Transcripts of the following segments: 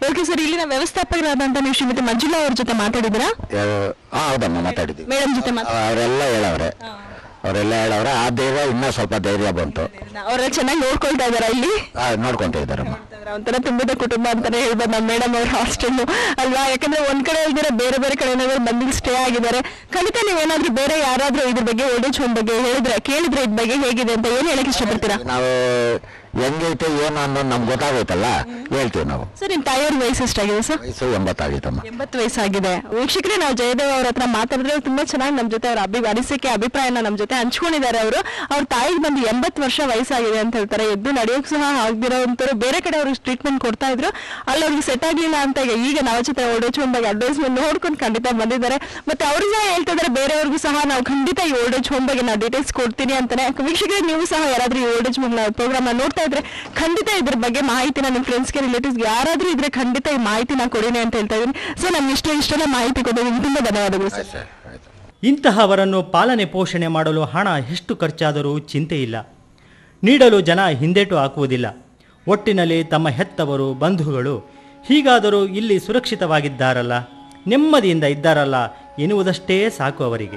okay sir ಇಲ್ಲಿನ ವ್ಯವಸ್ಥಾಪಕರಾದಂತ ನೀವು ಶ್ರೀಮತಿ ಮಂಜುಳಾ ಅವ್ರ ಜೊತೆ ಮಾತಾಡಿದ್ರಾ ಹಾ ಹೌದಮ್ಮ ಮಾತಾಡಿದ್ವಿ ಮೇಡಮ್ ಜೊತೆ ಮಾತಾಡಿ ಅವರೆಲ್ಲ ಹೇಳವ್ರೆ ಅವರೆಲ್ಲ ಹೇಳವ್ರೆ ಆ ಧೈರ್ಯ ಇನ್ನೂ ಸ್ವಲ್ಪ ಧೈರ್ಯ ಬಂತು ಅವರ ಚೆನ್ನಾಗಿ ನೋಡ್ಕೊಳ್ತಾ ಇದಾರ ಇಲ್ಲಿ ಆ, ನೋಡ್ಕೊಂತ ಇದ್ದಾರಮ್ಮ ಒಂಥರ ತುಂಬಿದ ಕುಟುಂಬ ಅಂತಾನೆ ಹೇಳ್ಬೋದು ನಮ್ಮ ಮೇಡಮ್ ಅವ್ರ ಹಾಸ್ಟೆಲ್ ಅಲ್ವಾ ಯಾಕಂದ್ರೆ ಒಂದ್ ಕಡೆ ಇಲ್ದಿರ ಬೇರೆ ಬೇರೆ ಕಡೆ ಏನಾದ್ರು ಬಂದು ಸ್ಟೇ ಆಗಿದ್ದಾರೆ ಖಂಡಿತ ನೀವೇನಾದ್ರೂ ಬೇರೆ ಯಾರಾದ್ರೂ ಇದ್ರ ಬಗ್ಗೆ ಓಲ್ಡ್ ಏಜ್ ಹೋಮ್ ಬಗ್ಗೆ ಹೇಳಿದ್ರೆ ಕೇಳಿದ್ರೆ ಇದ್ ಬಗ್ಗೆ ಹೇಗಿದೆ ಅಂತ ಏನ್ ಹೇಳಕ್ ಇಷ್ಟಪಡ್ತೀರಾ ನಾವು ಹೆಂಗೈತೆ ಏನು ಅನ್ನೋದು ನಮ್ಗೆ ಗೊತ್ತಾಗೈತಲ್ಲ ಹೇಳ್ತೀವಿ ನಾವು ಸರ್ ನಿಮ್ ತಾಯಿಯವ್ರ ವಯಸ್ಸು ಎಷ್ಟಾಗಿದೆ ಸರ್ ವಯಸ್ಸು ಎಂಬತ್ತಾಗೈತಮ್ಮ ಎಂಬತ್ತು ವಯಸ್ಸಾಗಿದೆ ವೀಕ್ಷಕರೇ ನಾವು ಜಯದೇವ್ ಅವ್ರ ಹತ್ರ ಮಾತಾಡಿದ್ರೆ ತುಂಬಾ ಚೆನ್ನಾಗಿ ನಮ್ಮ ಜೊತೆ ಅವ್ರ ಅಭಿ ಅನಿಸಿಕೆ ಅಭಿಪ್ರಾಯನ ನಮ್ಮ ಜೊತೆ ಹಂಚ್ಕೊಂಡಿದ್ದಾರೆ ಅವರು ಅವ್ರ ತಾಯಿಗೆ ಬಂದು ಎಂಬತ್ತು ವರ್ಷ ವಯಸ್ಸಾಗಿದೆ ಅಂತ ಹೇಳ್ತಾರೆ ಎದ್ದು ನಡೆಯೋಕ್ ಸಹ ಆಗ್ದಿರೋಂಥವ್ರು ಬೇರೆ ಕಡೆ ಅವ್ರಿಗೆ ಟ್ರೀಟ್ಮೆಂಟ್ ಕೊಡ್ತಾ ಇದ್ರು ಅಲ್ಲಿ ಅವ್ರಿಗೆ ಸೆಟ್ ಆಗ್ಲಿಲ್ಲ ಅಂತ ಈಗ ಈಗ ನಾವು ಜೊತೆ ಓಲ್ಡ್ ಏಜ್ ಹೋಮ್ ಬಗ್ಗೆ ಅಡ್ವೈಸ್ಮೆಂಟ್ ನೋಡ್ಕೊಂಡು ಖಂಡಿತ ಬಂದಿದ್ದಾರೆ ಮತ್ತೆ ಅವರು ಸಹ ಹೇಳ್ತಾ ಇದಾರೆ ಬೇರೆಯವ್ರಿಗೂ ಸಹ ನಾವು ಖಂಡಿತ ಈ ಓಲ್ಡ್ ಏಜ್ ಹೋಮ್ ಬಗ್ಗೆ ನಾವು ಡೀಟೇಲ್ಸ್ ಕೊಡ್ತೀನಿ ಅಂತಾನೆ ವೀಕ್ಷಕರೇ ನೀವು ಸಹ ಯಾರಾದ್ರೂ ಈ ಓಲ್ಡ್ ಏಜ್ ಹೋಮ್ ಪ್ರೋಗ್ರಾಮ್ ನೋಡ್ತಾ ಇದ್ರೆ ಖಂಡಿತ ಇದ್ರ ಬಗ್ಗೆ ಮಾಹಿತಿನ ನಿಮ್ಮ ಫ್ರೆಂಡ್ಸ್ಗೆ ರಿಲೇಟಿವ್ಸ್ಗೆ ಯಾರಾದ್ರೂ ಇದ್ರೆ ಖಂಡಿತ ಈ ಮಾಹಿತಿನ ಕೊಡಿನಿ ಅಂತ ಹೇಳ್ತಾ ಇದೀನಿ ಸೊ ನಮ್ಗೆ ಇಷ್ಟ ಇಷ್ಟೆಲ್ಲ ಮಾಹಿತಿ ಕೊಡೋದು ತುಂಬಾ ಧನ್ಯವಾದಗಳು ಸರ್ ಸರ್ ಆಯ್ತು ಇಂತಹವರನ್ನು ಪಾಲನೆ ಪೋಷಣೆ ಮಾಡಲು ಹಣ ಎಷ್ಟು ಖರ್ಚಾದರೂ ಚಿಂತೆ ಇಲ್ಲ ನೀಡಲು ಜನ ಹಿಂದೇಟು ಹಾಕುವುದಿಲ್ಲ ಒಟ್ಟಿನಲ್ಲಿ ತಮ್ಮ ಹೆತ್ತವರು ಬಂಧುಗಳು ಹೀಗಾದರೂ ಇಲ್ಲಿ ಸುರಕ್ಷಿತವಾಗಿದ್ದಾರಲ್ಲ ನೆಮ್ಮದಿಯಿಂದ ಇದ್ದಾರಲ್ಲ ಎನ್ನುವುದಷ್ಟೇ ಸಾಕು ಅವರಿಗೆ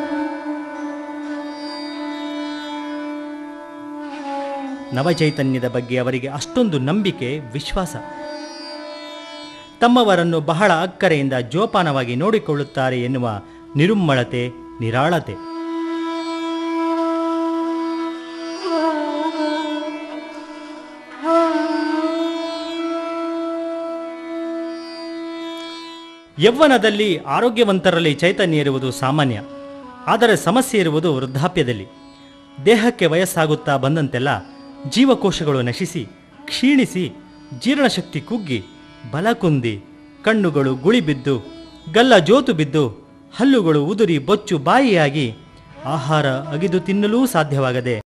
ನವಚೈತನ್ಯದ ಬಗ್ಗೆ ಅವರಿಗೆ ಅಷ್ಟೊಂದು ನಂಬಿಕೆ ವಿಶ್ವಾಸ ತಮ್ಮವರನ್ನು ಬಹಳ ಅಕ್ಕರೆಯಿಂದ ಜೋಪಾನವಾಗಿ ನೋಡಿಕೊಳ್ಳುತ್ತಾರೆ ಎನ್ನುವ ನಿರುಮ್ಮಳತೆ ನಿರಾಳತೆ ಯೌವನದಲ್ಲಿ ಆರೋಗ್ಯವಂತರಲ್ಲಿ ಚೈತನ್ಯ ಇರುವುದು ಸಾಮಾನ್ಯ ಆದರೆ ಸಮಸ್ಯೆ ಇರುವುದು ವೃದ್ಧಾಪ್ಯದಲ್ಲಿ ದೇಹಕ್ಕೆ ವಯಸ್ಸಾಗುತ್ತಾ ಬಂದಂತೆಲ್ಲ ಜೀವಕೋಶಗಳು ನಶಿಸಿ ಕ್ಷೀಣಿಸಿ ಜೀರ್ಣಶಕ್ತಿ ಕುಗ್ಗಿ ಬಲ ಕುಂದಿ ಕಣ್ಣುಗಳು ಗುಳಿಬಿದ್ದು ಗಲ್ಲ ಜೋತು ಬಿದ್ದು ಹಲ್ಲುಗಳು ಉದುರಿ ಬೊಚ್ಚು ಬಾಯಿಯಾಗಿ ಆಹಾರ ಅಗಿದು ತಿನ್ನಲೂ ಸಾಧ್ಯವಾಗದೆ